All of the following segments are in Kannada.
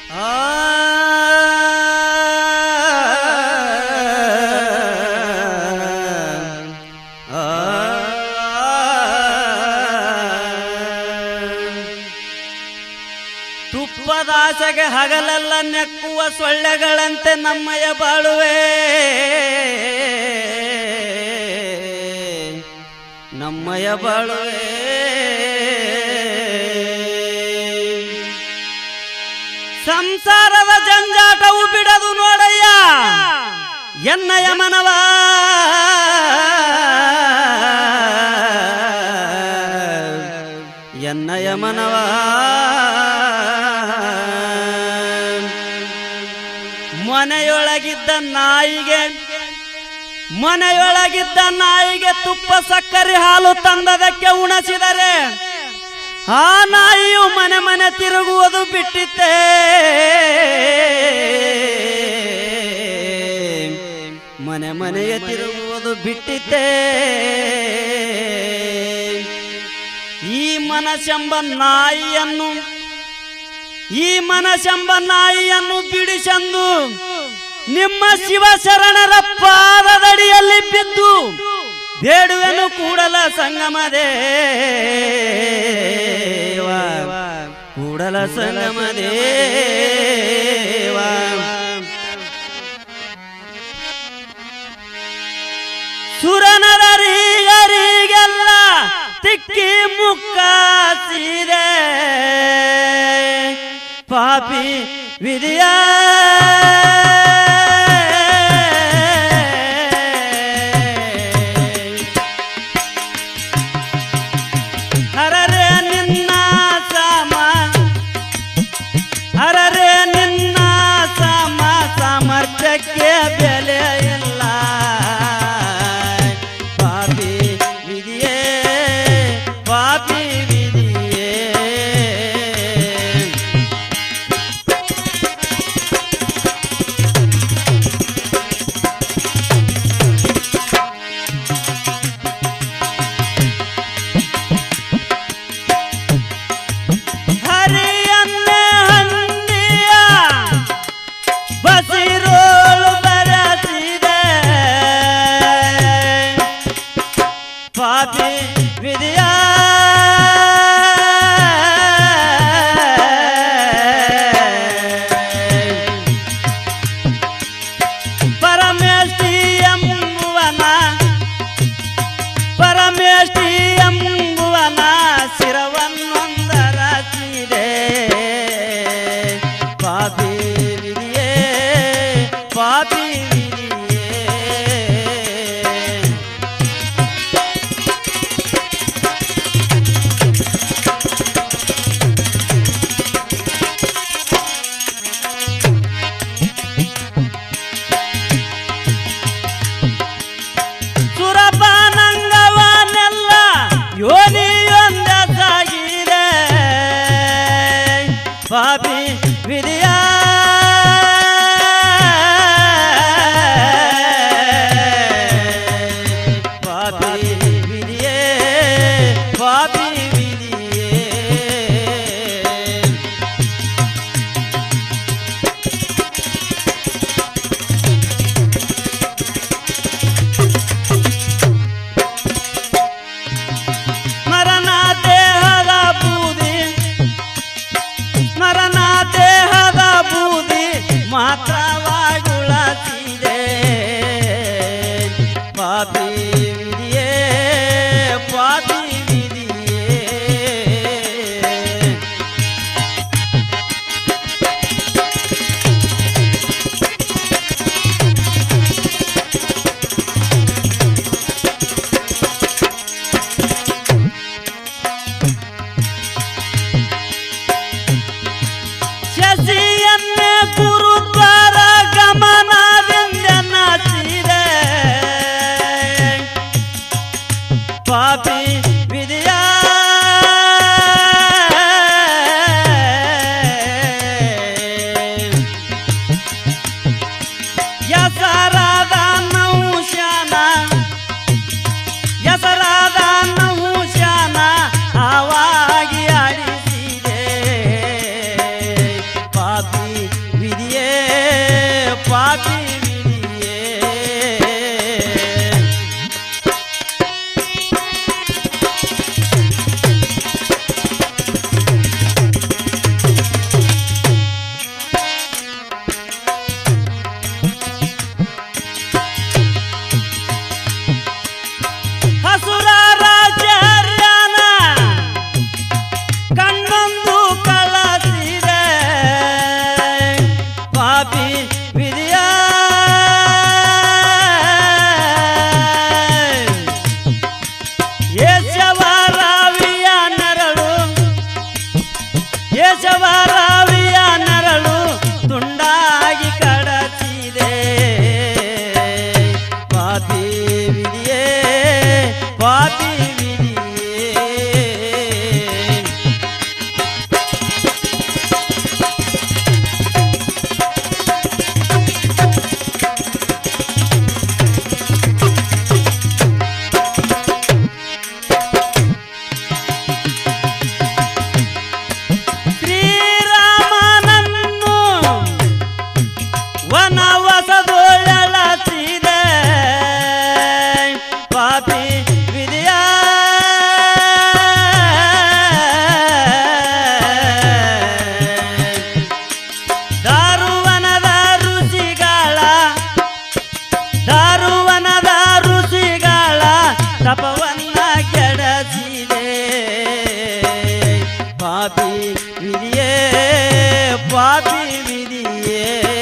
ತುಪ್ಪದಾಸೆಗೆ ಹಗಲೆಲ್ಲ ನೆಕ್ಕುವ ಸೊಳ್ಳೆಗಳಂತೆ ನಮ್ಮಯ ಬಾಳುವೆ ನಮ್ಮಯ ಬಾಳುವೆ ಸಂಸಾರದ ಜಂಜಾಟವು ಬಿಡದು ನೋಡಯ್ಯ ಎನ್ನಯ ಮನವ ಎನ್ನಯ ಮನವ ಮನೆಯೊಳಗಿದ್ದ ನಾಯಿಗೆ ಮನೆಯೊಳಗಿದ್ದ ನಾಯಿಗೆ ತುಪ್ಪ ಸಕ್ಕರೆ ಹಾಲು ತಂದದಕ್ಕೆ ಉಣಸಿದರೆ ಆ ನಾಯಿಯು ಮನೆ ಮನೆ ತಿರುಗುವುದು ಬಿಟ್ಟಿತ್ತೆ ಮನೆ ಮನೆಗೆ ತಿರುಗುವುದು ಬಿಟ್ಟಿತ್ತೆ ಈ ಮನಸೆಂಬ ನಾಯಿಯನ್ನು ಈ ಮನಸೆಂಬ ನಾಯಿಯನ್ನು ಬಿಡಿಸಂದು ನಿಮ್ಮ ಶಿವ ಶರಣರ ಪಾದದಡಿಯಲ್ಲಿ ಬಿದ್ದು ಬೇಡುವೆನು ಕೂಡಲ ಸಂಗಮ ದೇವ ಕೂಡಲ ಸಂಗಮ ದೇವ ಸುರನರರಿಗರಿಗೆಲ್ಲ ತಿಕ್ಕಿ ಮುಕ್ಕ ಸೀರೆ ಪಾಪಿ ವಿಧಿಯ ಹರರೆ ನಿನ್ನ ಸಾಮ ಹರರೆ ನಿನ್ನ ಸಾಮ ಸಾಮರ್ಥ್ಯಕ್ಕೆ ಬೆಲೆ ಇಲ್ಲ ಪಾಪಿ ವಿಧಿಯೇ ಪಾಪಿ ವಿಧಿಯೇ ಹರಿಯನ್ನೇ ಹಂದಿಯ ಬಸಿರೋಳು ಬರಸಿದೆ ಪಾಪಿ ವಿಧಿಯ ಪರಮೇಷ್ಠಿ ಎಂಬುವನ ಪರಮೇಷ್ಠಿ ಎಂಬುವನ ಶಿರವನ್ನೊಂದರಚಿದೆ ಪಾಪಿ ವಿಧಿಯೇ ಪಾಪಿ ವಿಧಿಯೇ ಸುರಪಾನಂಗವನೆಲ್ಲ ಯೋನಿಯೊಂದ ಸಾಗಿದೆ ಪಾಪಿ ವಿಧಿಯ ಪಾಪಿ ವಿಧಿಯೇ ಪಾಪಿ ವಿಧಿಯೇ ಸ್ಮರಣ ದೇಹದ ಬೂದಿ ಸ್ಮರಣ ದೇಹದ ಬೂದಿ ವಿಧಿಯೇ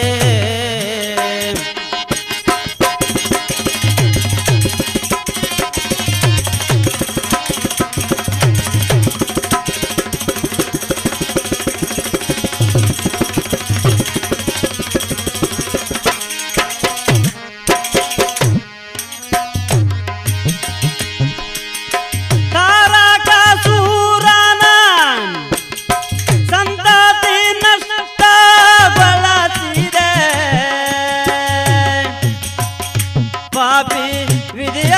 ತಾರಕಾಸುರನ ಸಂತತಿ ನಷ್ಟ ಬಳಸಿದೆ ಪಾಪಿ ವಿಧಿಯ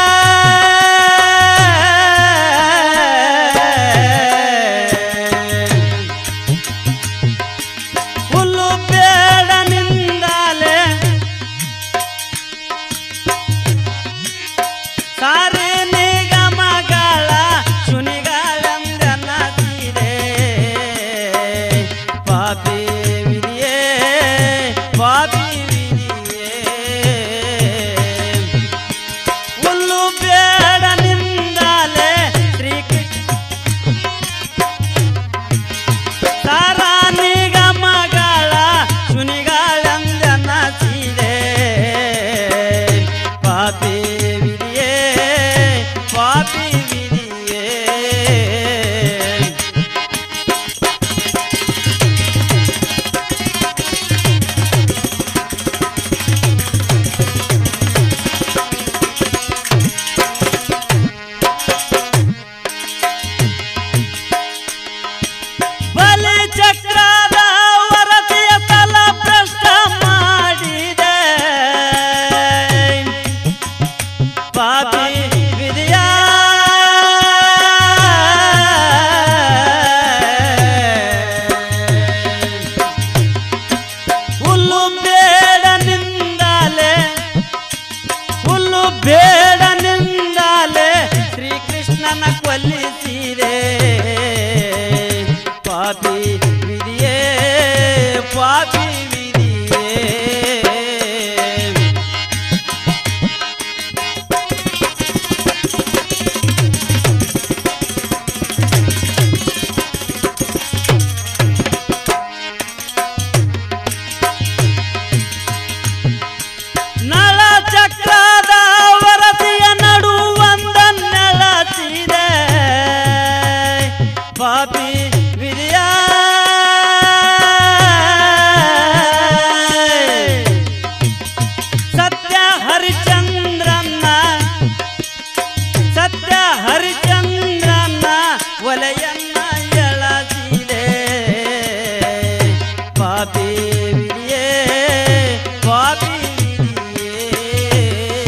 ಹುಲ್ಲು ಬೇಡನಿಂದಲೇ ಸಾರೆ ನಿಗಮಗಳ ಶುನಿಗಳಂದನ ತೀರೆ ಪಾಪಿ ವಿಧಿಯೇ ಪಾಪಿ ವಿಧಿಯೇ ಹುಲ್ಲು ಬೇಡನಿಂದಲೇ ಶ್ರೀಕೃಷ್ಣ ಸಾರ ನಿಗಮಗಳ ಶುನಿಗಳಂದನ ಸೀರೆ ಪಾಪಿ ವಿಧಿಯೇ ಪಾಪಿ ವಿಧಿಯೇ ಬಲಿ ಚಕ್ರದ ವರದಿಯ ತಲ ಭ್ರಷ್ಟ ಮಾಡಿದೆ ಪಾಪಿ ವಿಧಿಯ ಹುಲ್ಲು ಬೇಡನಿಂದಲೇ ಹುಲ್ಲು ಬೇಡನಿಂದಲೇ ಶ್ರೀಕೃಷ್ಣನ ಕೊಲ್ಲಿಸಿದೆ ಪಾಪಿ ವಿಧಿಯೇ ಪಾಪಿ ವಿಧಿಯೇ ನಳ ಚಕ್ರದ ವರದಿಯ ನಡುವಂದ ನೆಳಸಿದೆ ಪಾಪಿ ವಿಧಿಯ ಸತ್ಯ ಹರಿಚಂದ್ರನ್ನ ಸತ್ಯ ಹರಿಚಂದ್ರನ್ನ ಒಲೆಯನ್ನ ಎಳಸಿದೆ ಪಾಪಿ ವಿಧಿಯೇ ಪಾಪಿ ವಿಧಿಯೇ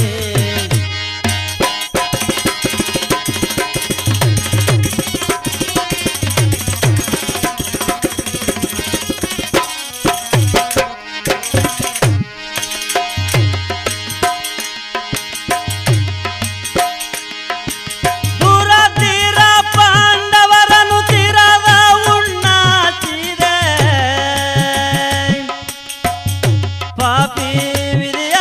ದೂರ ತೀರ ಪಾಂಡವರನು ತೀರದ ಉಣ್ಣಾಚಿದೆ ಪಾಪಿ ವಿಧಿಯ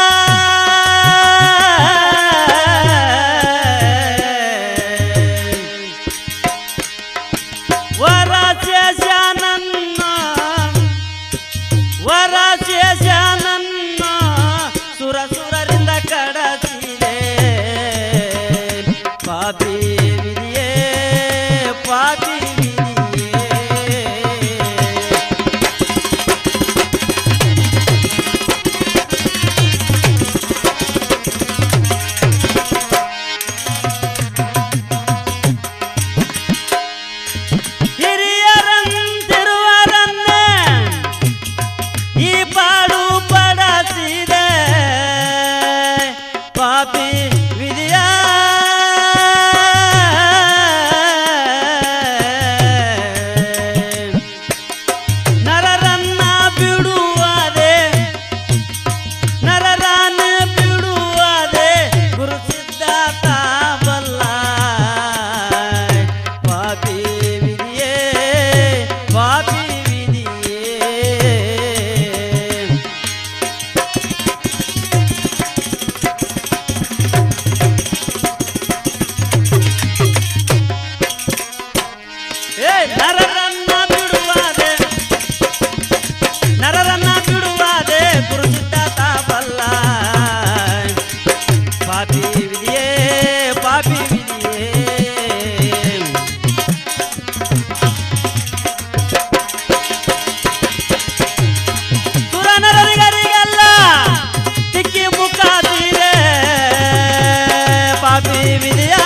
ವರಸ್ಯನನ್ನ ವರಸ್ಯನನ್ನ ಸುರ ಸುರರಿಂದ ಕಡಸಿದೆ ಪಾಪಿ ವಿಧಿಯೇ ಪಾಪಿ ವಿಧಿಯೇ ಹಿರಿಯರಂತಿರುವರನ್ನೇ ಈ ವಿಧಿಯ